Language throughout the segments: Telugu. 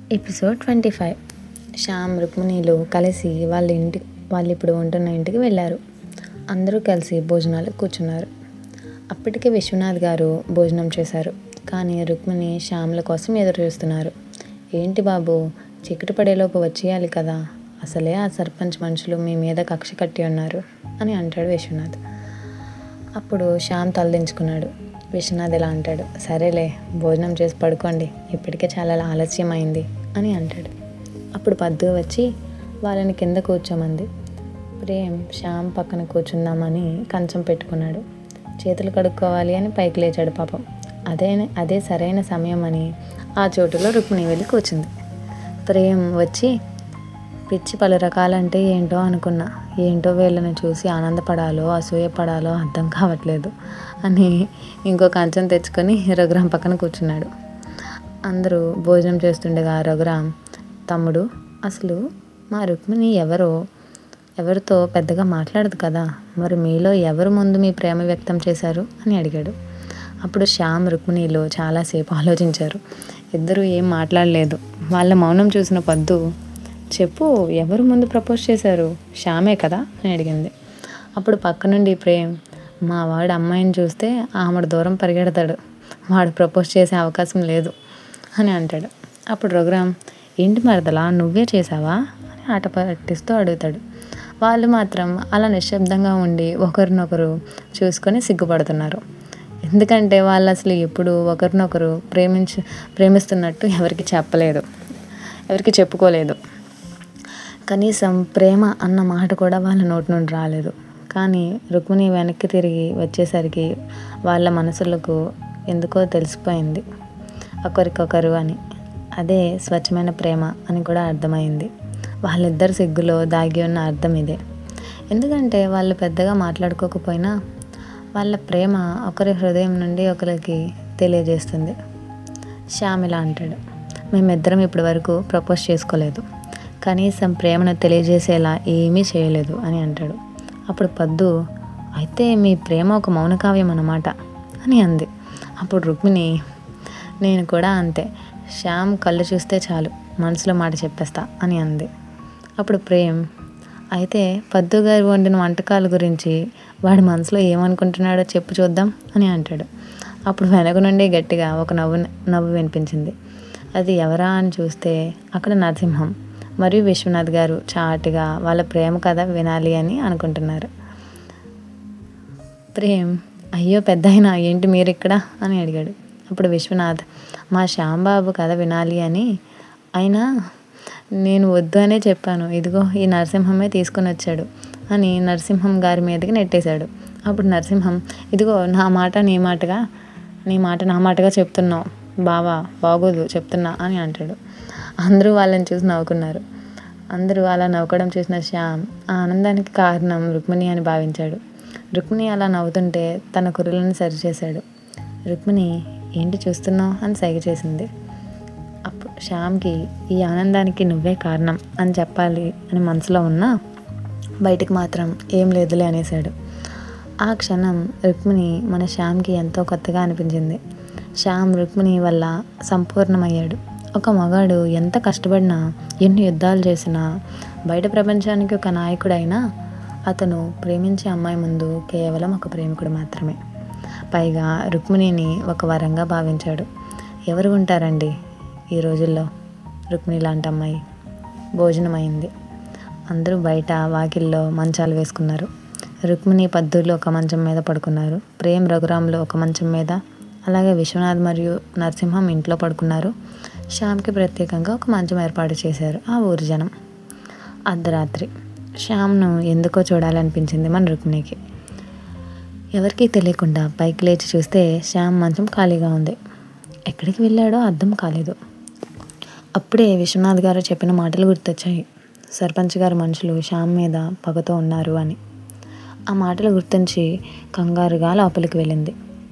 ఎపిసోడ్ ట్వంటీ ఫైవ్ శ్యామ్ రుక్మిణీలు కలిసి వాళ్ళ ఇంటి వాళ్ళు ఇప్పుడు ఉంటున్న ఇంటికి వెళ్ళారు అందరూ కలిసి భోజనాలు కూర్చున్నారు అప్పటికే విశ్వనాథ్ గారు భోజనం చేశారు కానీ రుక్మిణి శ్యామ్ల కోసం ఎదురు చూస్తున్నారు ఏంటి బాబు చీకటి పడేలోపు వచ్చేయాలి కదా అసలే ఆ సర్పంచ్ మనుషులు మీ మీద కక్ష కట్టి ఉన్నారు అని అంటాడు విశ్వనాథ్ అప్పుడు శ్యామ్ తలదించుకున్నాడు విశ్వనాథ్ ఇలా అంటాడు సరేలే భోజనం చేసి పడుకోండి ఇప్పటికే చాలా ఆలస్యం అయింది అని అంటాడు అప్పుడు పద్దు వచ్చి వాళ్ళని కింద కూర్చోమంది ప్రేమ్ శ్యామ్ పక్కన కూర్చుందామని కంచం పెట్టుకున్నాడు చేతులు కడుక్కోవాలి అని పైకి లేచాడు పాపం అదే అదే సరైన సమయం అని ఆ చోటులో రుక్మిణి వెళ్ళి కూర్చుంది ప్రేమ్ వచ్చి పిచ్చి పలు రకాలంటే ఏంటో అనుకున్నా ఏంటో వీళ్ళని చూసి ఆనందపడాలో అసూయపడాలో అర్థం కావట్లేదు అని ఇంకో కంచం తెచ్చుకొని రఘురాం పక్కన కూర్చున్నాడు అందరూ భోజనం చేస్తుండగా రఘురాం తమ్ముడు అసలు మా రుక్మిణి ఎవరో ఎవరితో పెద్దగా మాట్లాడదు కదా మరి మీలో ఎవరు ముందు మీ ప్రేమ వ్యక్తం చేశారు అని అడిగాడు అప్పుడు శ్యామ్ రుక్మిణిలో చాలాసేపు ఆలోచించారు ఇద్దరు ఏం మాట్లాడలేదు వాళ్ళ మౌనం చూసిన పద్దు చెప్పు ఎవరు ముందు ప్రపోజ్ చేశారు శ్యామే కదా అని అడిగింది అప్పుడు పక్క నుండి ప్రేమ్ మా వాడు అమ్మాయిని చూస్తే ఆమెడు దూరం పరిగెడతాడు వాడు ప్రపోజ్ చేసే అవకాశం లేదు అని అంటాడు అప్పుడు రఘురామ్ ఏంటి మరదలా నువ్వే చేసావా అని ఆట పట్టిస్తూ అడుగుతాడు వాళ్ళు మాత్రం అలా నిశ్శబ్దంగా ఉండి ఒకరినొకరు చూసుకొని సిగ్గుపడుతున్నారు ఎందుకంటే వాళ్ళు అసలు ఎప్పుడు ఒకరినొకరు ప్రేమించు ప్రేమిస్తున్నట్టు ఎవరికి చెప్పలేదు ఎవరికి చెప్పుకోలేదు కనీసం ప్రేమ అన్న మాట కూడా వాళ్ళ నోటి నుండి రాలేదు కానీ రుక్మిణి వెనక్కి తిరిగి వచ్చేసరికి వాళ్ళ మనసులకు ఎందుకో తెలిసిపోయింది ఒకరికొకరు అని అదే స్వచ్ఛమైన ప్రేమ అని కూడా అర్థమైంది వాళ్ళిద్దరు సిగ్గులో దాగి ఉన్న అర్థం ఇదే ఎందుకంటే వాళ్ళు పెద్దగా మాట్లాడుకోకపోయినా వాళ్ళ ప్రేమ ఒకరి హృదయం నుండి ఒకరికి తెలియజేస్తుంది శ్యామ్ ఇలా అంటాడు మేమిద్దరం ఇప్పటి వరకు ప్రపోజ్ చేసుకోలేదు కనీసం ప్రేమను తెలియజేసేలా ఏమీ చేయలేదు అని అంటాడు అప్పుడు పద్దు అయితే మీ ప్రేమ ఒక మౌనకావ్యం అన్నమాట అని అంది అప్పుడు రుక్మిణి నేను కూడా అంతే శ్యామ్ కళ్ళు చూస్తే చాలు మనసులో మాట చెప్పేస్తా అని అంది అప్పుడు ప్రేమ్ అయితే పద్దు గారు వండిన వంటకాల గురించి వాడి మనసులో ఏమనుకుంటున్నాడో చెప్పు చూద్దాం అని అంటాడు అప్పుడు వెనక నుండి గట్టిగా ఒక నవ్వు నవ్వు వినిపించింది అది ఎవరా అని చూస్తే అక్కడ నరసింహం మరియు విశ్వనాథ్ గారు చాటుగా వాళ్ళ ప్రేమ కథ వినాలి అని అనుకుంటున్నారు ప్రేమ్ అయ్యో పెద్ద ఏంటి మీరు ఇక్కడ అని అడిగాడు అప్పుడు విశ్వనాథ్ మా శ్యాంబాబు కథ వినాలి అని అయినా నేను వద్దు అనే చెప్పాను ఇదిగో ఈ నరసింహమే తీసుకొని వచ్చాడు అని నరసింహం గారి మీదకి నెట్టేశాడు అప్పుడు నరసింహం ఇదిగో నా మాట నీ మాటగా నీ మాట నా మాటగా చెప్తున్నావు బావా బాగోదు చెప్తున్నా అని అంటాడు అందరూ వాళ్ళని చూసి నవ్వుకున్నారు అందరూ అలా నవ్వుకోవడం చూసిన శ్యామ్ ఆ ఆనందానికి కారణం రుక్మిణి అని భావించాడు రుక్మిణి అలా నవ్వుతుంటే తన కుర్రలను సరిచేశాడు రుక్మిణి ఏంటి చూస్తున్నావు అని సైగ చేసింది అప్పుడు శ్యామ్కి ఈ ఆనందానికి నువ్వే కారణం అని చెప్పాలి అని మనసులో ఉన్నా బయటికి మాత్రం ఏం లేదులే అనేసాడు ఆ క్షణం రుక్మిణి మన శ్యామ్కి ఎంతో కొత్తగా అనిపించింది శ్యామ్ రుక్మిణి వల్ల సంపూర్ణమయ్యాడు ఒక మగాడు ఎంత కష్టపడినా ఎన్ని యుద్ధాలు చేసినా బయట ప్రపంచానికి ఒక నాయకుడైనా అతను ప్రేమించే అమ్మాయి ముందు కేవలం ఒక ప్రేమికుడు మాత్రమే పైగా రుక్మిణిని ఒక వరంగా భావించాడు ఎవరు ఉంటారండి ఈ రోజుల్లో రుక్మిణి లాంటి అమ్మాయి భోజనం అయింది అందరూ బయట వాకిల్లో మంచాలు వేసుకున్నారు రుక్మిణి పద్దులు ఒక మంచం మీద పడుకున్నారు ప్రేమ్ రఘురాములు ఒక మంచం మీద అలాగే విశ్వనాథ్ మరియు నరసింహం ఇంట్లో పడుకున్నారు శ్యామ్కి ప్రత్యేకంగా ఒక మంచం ఏర్పాటు చేశారు ఆ ఊరి జనం అర్ధరాత్రి శ్యామ్ను ఎందుకో చూడాలనిపించింది మన రుక్మిణికి ఎవరికీ తెలియకుండా పైకి లేచి చూస్తే శ్యామ్ మంచం ఖాళీగా ఉంది ఎక్కడికి వెళ్ళాడో అర్థం కాలేదు అప్పుడే విశ్వనాథ్ గారు చెప్పిన మాటలు గుర్తొచ్చాయి సర్పంచ్ గారు మనుషులు శ్యామ్ మీద పగతో ఉన్నారు అని ఆ మాటలు గుర్తించి కంగారుగా లోపలికి వెళ్ళింది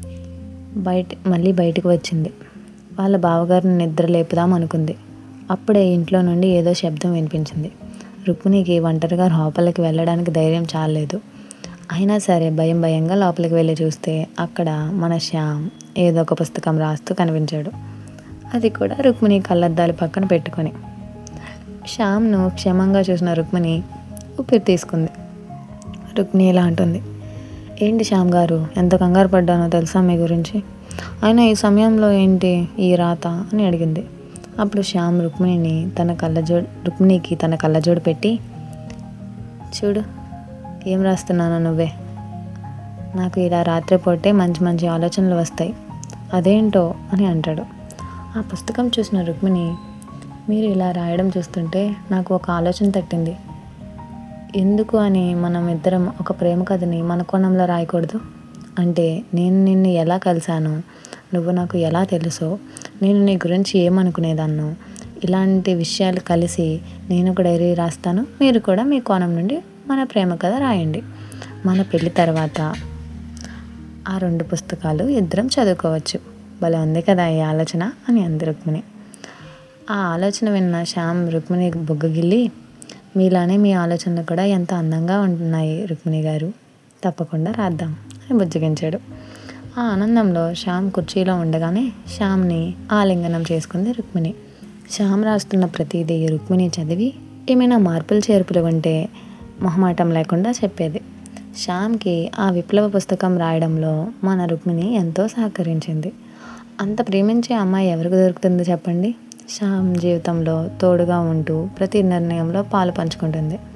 బయట మళ్ళీ బయటకు వచ్చింది వాళ్ళ బావగారిని నిద్ర లేపుదాం అనుకుంది అప్పుడే ఇంట్లో నుండి ఏదో శబ్దం వినిపించింది రుక్మిణికి ఒంటరిగా లోపలికి వెళ్ళడానికి ధైర్యం చాలలేదు అయినా సరే భయం భయంగా లోపలికి వెళ్ళి చూస్తే అక్కడ మన శ్యామ్ ఏదో ఒక పుస్తకం రాస్తూ కనిపించాడు అది కూడా రుక్మిణి కళ్ళద్దాలు పక్కన పెట్టుకొని శ్యామ్ను క్షేమంగా చూసిన రుక్మిణి ఊపిరి తీసుకుంది రుక్మిణి ఇలా అంటుంది ఏంటి శ్యామ్ గారు ఎంత కంగారు పడ్డానో తెలుసా మీ గురించి అయినా ఈ సమయంలో ఏంటి ఈ రాత అని అడిగింది అప్పుడు శ్యామ్ రుక్మిణిని తన కళ్ళజోడు రుక్మిణికి తన కళ్ళజోడు పెట్టి చూడు ఏం రాస్తున్నానో నువ్వే నాకు ఇలా రాత్రిపూటే మంచి మంచి ఆలోచనలు వస్తాయి అదేంటో అని అంటాడు ఆ పుస్తకం చూసిన రుక్మిణి మీరు ఇలా రాయడం చూస్తుంటే నాకు ఒక ఆలోచన తట్టింది ఎందుకు అని మనం ఇద్దరం ఒక ప్రేమ కథని మన కోణంలో రాయకూడదు అంటే నేను నిన్ను ఎలా కలిశాను నువ్వు నాకు ఎలా తెలుసో నేను నీ గురించి ఏమనుకునేదాన్నో ఇలాంటి విషయాలు కలిసి నేను ఒక డైరీ రాస్తాను మీరు కూడా మీ కోణం నుండి మన ప్రేమ కథ రాయండి మన పెళ్ళి తర్వాత ఆ రెండు పుస్తకాలు ఇద్దరం చదువుకోవచ్చు భలే ఉంది కదా ఈ ఆలోచన అని అంది రుక్మిణి ఆ ఆలోచన విన్న శ్యామ్ రుక్మిణి బొగ్గగిల్లి మీలానే మీ ఆలోచనలు కూడా ఎంత అందంగా ఉంటున్నాయి రుక్మిణి గారు తప్పకుండా రాద్దాం అని బుజ్జగించాడు ఆ ఆనందంలో శ్యామ్ కుర్చీలో ఉండగానే శ్యామ్ని ఆలింగనం చేసుకుంది రుక్మిణి శ్యామ్ రాస్తున్న ప్రతిదీ రుక్మిణి చదివి ఏమైనా మార్పులు చేర్పులు ఉంటే మొహమాటం లేకుండా చెప్పేది శ్యామ్కి ఆ విప్లవ పుస్తకం రాయడంలో మన రుక్మిణి ఎంతో సహకరించింది అంత ప్రేమించే అమ్మాయి ఎవరికి దొరుకుతుందో చెప్పండి శ్యామ్ జీవితంలో తోడుగా ఉంటూ ప్రతి నిర్ణయంలో పాలు పంచుకుంటుంది